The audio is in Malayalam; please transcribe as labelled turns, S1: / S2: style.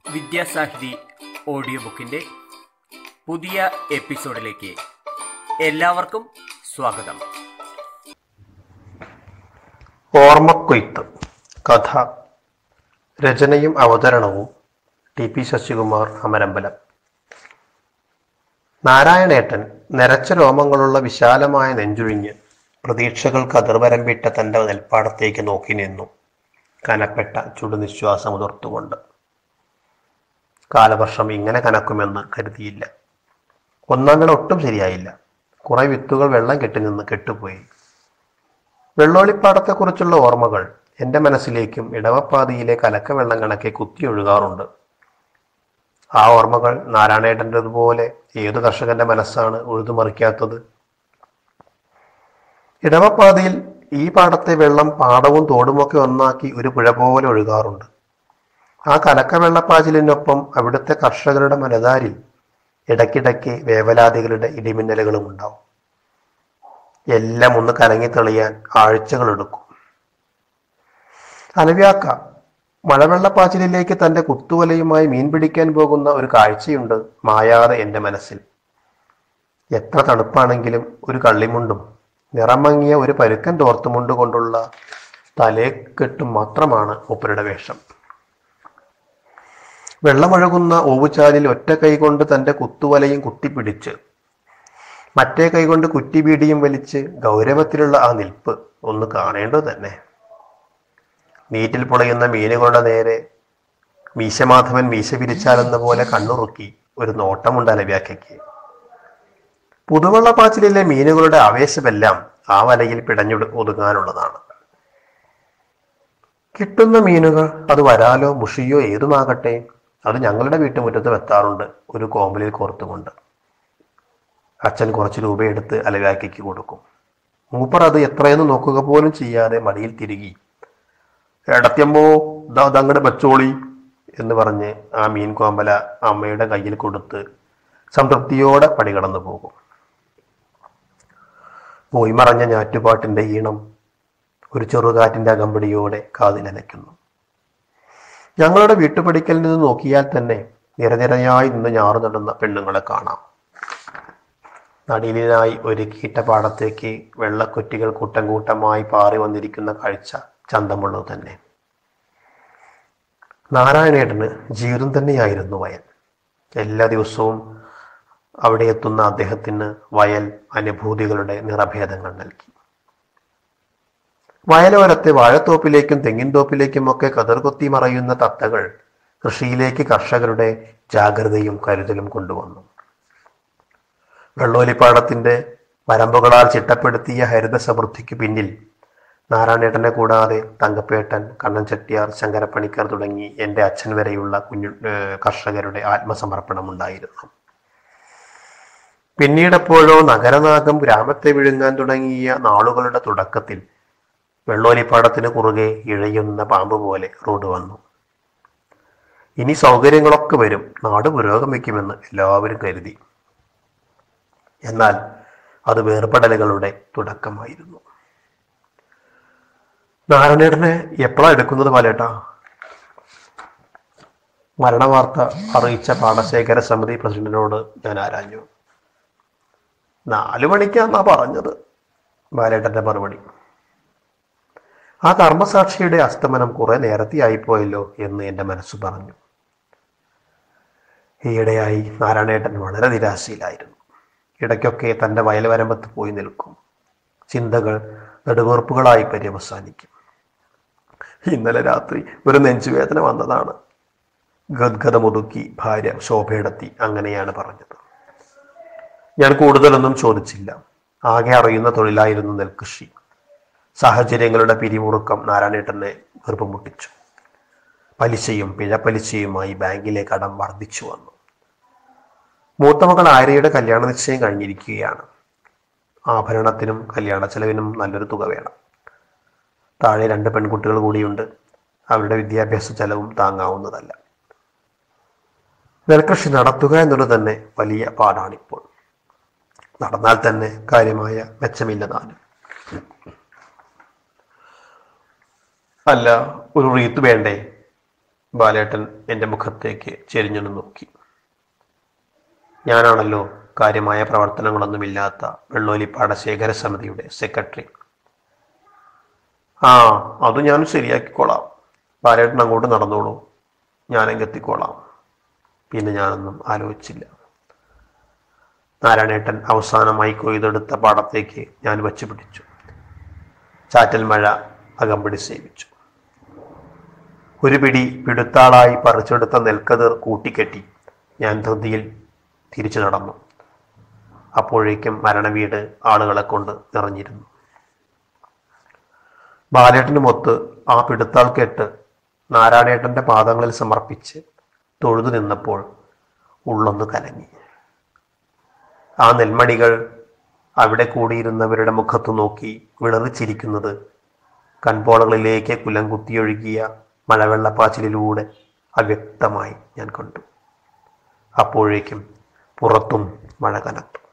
S1: വിദ്യാസാഹിതി ഓഡിയോ ബുക്കിൻ്റെ പുതിയ എപ്പിസോഡിലേക്ക് എല്ലാവർക്കും സ്വാഗതം
S2: ഓർമ്മക്കൊയ്ത്ത് കഥ രചനയും അവതരണവും ടി പി ശശികുമാർ അമരമ്പലം നാരായണേട്ടൻ നരച്ച രോമങ്ങളുള്ള വിശാലമായ നെഞ്ചുഴിഞ്ഞ് പ്രതീക്ഷകൾക്ക് അതിർവരമ്പിട്ട തന്റെ നെൽപ്പാടത്തേക്ക് നോക്കി നിന്നു കനപ്പെട്ട ചുടുനിശ്വാസം ഉതിർത്തുകൊണ്ട് കാലവർഷം ഇങ്ങനെ കനക്കുമെന്ന് കരുതിയില്ല ഒന്നാം വിള ഒട്ടും ശരിയായില്ല കുറെ വിത്തുകൾ വെള്ളം കെട്ടി നിന്ന് കെട്ടുപോയി വെള്ളോളിപ്പാടത്തെക്കുറിച്ചുള്ള ഓർമ്മകൾ എൻ്റെ മനസ്സിലേക്കും ഇടവപ്പാതിയിലെ കലക്കവെള്ളം കണക്കെ കുത്തിയൊഴുകാറുണ്ട് ആ ഓർമ്മകൾ നാരായണേട്ടൻ്റെതുപോലെ ഏതു കർഷകന്റെ മനസ്സാണ് ഉഴുതുമറിക്കാത്തത് ഇടവപ്പാതിയിൽ ഈ പാടത്തെ വെള്ളം പാടവും തോടുമൊക്കെ ഒന്നാക്കി ഒരു പുഴ പോലെ ഒഴുകാറുണ്ട് ആ കലക്ക വെള്ളപ്പാച്ചിലിനൊപ്പം അവിടുത്തെ കർഷകരുടെ മനതാരിൽ ഇടയ്ക്കിടയ്ക്ക് വേവലാതികളുടെ ഇടിമിന്നലുകളും ഉണ്ടാവും എല്ലാം ഒന്ന് കലങ്ങി തെളിയാൻ ആഴ്ചകൾ എടുക്കും അലവ്യാക്ക മഴവെള്ളപ്പാച്ചിലിലേക്ക് തന്റെ കുത്തുവലയുമായി മീൻ പിടിക്കാൻ പോകുന്ന ഒരു കാഴ്ചയുണ്ട് മായാതെ എൻ്റെ മനസ്സിൽ എത്ര തണുപ്പാണെങ്കിലും ഒരു കള്ളിമുണ്ടും നിറമങ്ങിയ ഒരു പരുക്കൻ തോർത്തുമുണ്ട് കൊണ്ടുള്ള തലേക്കെട്ടും മാത്രമാണ് മൂപ്പരുടെ വേഷം വെള്ളമൊഴുകുന്ന ഓവുചാലിൽ ഒറ്റ കൈകൊണ്ട് തന്റെ കുത്തുവലയും കുത്തിപ്പിടിച്ച് മറ്റേ കൈകൊണ്ട് കുറ്റിബീഡിയും വലിച്ച് ഗൗരവത്തിലുള്ള ആ നിൽപ്പ് ഒന്ന് കാണേണ്ടത് തന്നെ നീറ്റിൽ പുളയുന്ന മീനുകളുടെ നേരെ മീശമാധവൻ മീശ പിരിച്ചാലെന്ന പോലെ കണ്ണുറുക്കി ഒരു നോട്ടമുണ്ട് അലവ്യാക്കയ്ക്ക് പുതുവെള്ളപ്പാച്ചിലിലെ മീനുകളുടെ ആവേശമെല്ലാം ആ വലയിൽ പിടഞ്ഞു ഒതുങ്ങാനുള്ളതാണ് കിട്ടുന്ന മീനുകൾ അത് വരാലോ മുഷിയോ ഏതുമാകട്ടെ അത് ഞങ്ങളുടെ വീട്ടുമുറ്റത്ത് വെത്താറുണ്ട് ഒരു കോമ്പലിൽ കോർത്തുകൊണ്ട് അച്ഛൻ കുറച്ച് രൂപയെടുത്ത് അലവാക്കിക്ക് കൊടുക്കും മൂപ്പർ അത് എത്രയെന്ന് നോക്കുക പോലും ചെയ്യാതെ മടിയിൽ തിരുകി എടത്യമ്മോ ദാ തങ്ങളുടെ ബച്ചോളി എന്ന് പറഞ്ഞ് ആ മീൻ കോമ്പല അമ്മയുടെ കയ്യിൽ കൊടുത്ത് സംതൃപ്തിയോടെ പടി കടന്നു പോകും പോയി മറഞ്ഞ ഞാറ്റുപാട്ടിന്റെ ഈണം ഒരു ചെറുകാറ്റിന്റെ അകമ്പടിയോടെ കാതിലനയ്ക്കുന്നു ഞങ്ങളുടെ വീട്ടുപടിക്കൽ നിന്ന് നോക്കിയാൽ തന്നെ നിരനിരയായി നിന്ന് ഞാറു നടുന്ന പെണ്ണുങ്ങളെ കാണാം നടിലിനായി ഒരു കീറ്റപാടത്തേക്ക് വെള്ളക്കൊറ്റികൾ കൂട്ടം കൂട്ടമായി പാറി വന്നിരിക്കുന്ന കാഴ്ച ചന്തമുള്ളത് തന്നെ നാരായണേട്ടന് ജീവിതം തന്നെയായിരുന്നു വയൽ എല്ലാ ദിവസവും അവിടെ എത്തുന്ന അദ്ദേഹത്തിന് വയൽ അനുഭൂതികളുടെ നിറഭേദങ്ങൾ നൽകി വയലോരത്തെ വാഴത്തോപ്പിലേക്കും തെങ്ങിൻ തോപ്പിലേക്കും ഒക്കെ കതിർകൊത്തി മറയുന്ന തത്തകൾ കൃഷിയിലേക്ക് കർഷകരുടെ ജാഗ്രതയും കരുതലും കൊണ്ടുവന്നു വെള്ളോലിപ്പാടത്തിന്റെ വരമ്പുകളാൽ ചിട്ടപ്പെടുത്തിയ ഹരിത സമൃദ്ധിക്ക് പിന്നിൽ നാരായണേട്ടനെ കൂടാതെ തങ്കപ്പേട്ടൻ കണ്ണൻ ചെട്ടിയാർ ശങ്കരപ്പണിക്കർ തുടങ്ങി എൻ്റെ അച്ഛൻ വരെയുള്ള കുഞ്ഞു ഏർ കർഷകരുടെ ആത്മസമർപ്പണം ഉണ്ടായിരുന്നു പിന്നീടെപ്പോഴോ നഗരനാഗം ഗ്രാമത്തെ വിഴുങ്ങാൻ തുടങ്ങിയ നാളുകളുടെ തുടക്കത്തിൽ വെള്ളോലിപ്പാടത്തിന് കുറുകെ ഇഴയുന്ന പാമ്പ് പോലെ റോഡ് വന്നു ഇനി സൗകര്യങ്ങളൊക്കെ വരും നാട് പുരോഗമിക്കുമെന്ന് എല്ലാവരും കരുതി എന്നാൽ അത് വേർപെടലുകളുടെ തുടക്കമായിരുന്നു നാരായണേട്ടനെ എപ്പോഴാ എടുക്കുന്നത് പാലേട്ടാ മരണവാർത്ത അറിയിച്ച പാടശേഖര സമിതി പ്രസിഡന്റിനോട് ഞാൻ ആരാഞ്ഞു നാലു മണിക്കാന്നാ പറഞ്ഞത് ബാലേട്ടന്റെ മറുപടി ആ കർമ്മസാക്ഷിയുടെ അസ്തമനം കുറെ നേരത്തെ ആയിപ്പോയല്ലോ എന്ന് എൻ്റെ മനസ്സ് പറഞ്ഞു ഈയിടെയായി നാരായണേട്ടൻ വളരെ നിരാശയിലായിരുന്നു ഇടയ്ക്കൊക്കെ തൻ്റെ വയൽവരമ്പത്ത് പോയി നിൽക്കും ചിന്തകൾ നെടുവീർപ്പുകളായി പര്യവസാനിക്കും ഇന്നലെ രാത്രി ഒരു നെഞ്ചുവേദന വന്നതാണ് ഗദ്ഗതമൊതുക്കി ഭാര്യ ശോഭയെടുത്തി അങ്ങനെയാണ് പറഞ്ഞത് ഞാൻ കൂടുതലൊന്നും ചോദിച്ചില്ല ആകെ അറിയുന്ന തൊഴിലായിരുന്നു നെൽകൃഷി സാഹചര്യങ്ങളുടെ പിരിമുറുക്കം നാരായണേട്ടനെ ഗർഭമുട്ടിച്ചു പലിശയും പിഴപ്പലിശയുമായി ബാങ്കിലെ കടം വർദ്ധിച്ചു വന്നു മൂത്തമകൾ ആര്യയുടെ കല്യാണ നിശ്ചയം കഴിഞ്ഞിരിക്കുകയാണ് ആഭരണത്തിനും കല്യാണ ചെലവിനും നല്ലൊരു തുക വേണം താഴെ രണ്ട് പെൺകുട്ടികൾ കൂടിയുണ്ട് അവരുടെ വിദ്യാഭ്യാസ ചെലവും താങ്ങാവുന്നതല്ല നെൽകൃഷി നടത്തുക എന്നുള്ളത് തന്നെ വലിയ പാടാണിപ്പോൾ നടന്നാൽ തന്നെ കാര്യമായ മെച്ചമില്ല താനും അല്ല ഒരു റീത്ത് വേണ്ടേ ബാലേട്ടൻ എൻ്റെ മുഖത്തേക്ക് ചെരിഞ്ഞു നോക്കി ഞാനാണല്ലോ കാര്യമായ പ്രവർത്തനങ്ങളൊന്നുമില്ലാത്ത വെള്ളോലി പാടശേഖര സമിതിയുടെ സെക്രട്ടറി ആ അത് ഞാൻ ശരിയാക്കിക്കോളാം ബാലേട്ടൻ അങ്ങോട്ട് നടന്നോളൂ ഞാനങ്ങ് എത്തിക്കോളാം പിന്നെ ഞാനൊന്നും ആലോചിച്ചില്ല നാരായണേട്ടൻ അവസാനമായി കൊയ്തെടുത്ത പാടത്തേക്ക് ഞാൻ വച്ചു പിടിച്ചു ചാറ്റൽ മഴ അകമ്പടി സേവിച്ചു ഒരു പിടി പിടുത്താളായി പറിച്ചെടുത്ത നെൽക്കതിർ കൂട്ടിക്കെട്ടി ഞാൻ ധൃതിയിൽ തിരിച്ചു നടന്നു അപ്പോഴേക്കും മരണവീട് ആളുകളെ കൊണ്ട് നിറഞ്ഞിരുന്നു ബാലേട്ടന് മൊത്ത് ആ പിടുത്താൾ കെട്ട് നാരായണേട്ടന്റെ പാദങ്ങളിൽ സമർപ്പിച്ച് തൊഴുതു നിന്നപ്പോൾ ഉള്ളൊന്ന് കലങ്ങി ആ നെൽമണികൾ അവിടെ കൂടിയിരുന്നവരുടെ മുഖത്തു നോക്കി വിളറിച്ചിരിക്കുന്നത് കൺപോളകളിലേക്ക് കുലം കുത്തിയൊഴുകിയ മഴവെള്ളപ്പാച്ചിലിലൂടെ അവ്യക്തമായി ഞാൻ കണ്ടു അപ്പോഴേക്കും പുറത്തും മഴ കനത്തു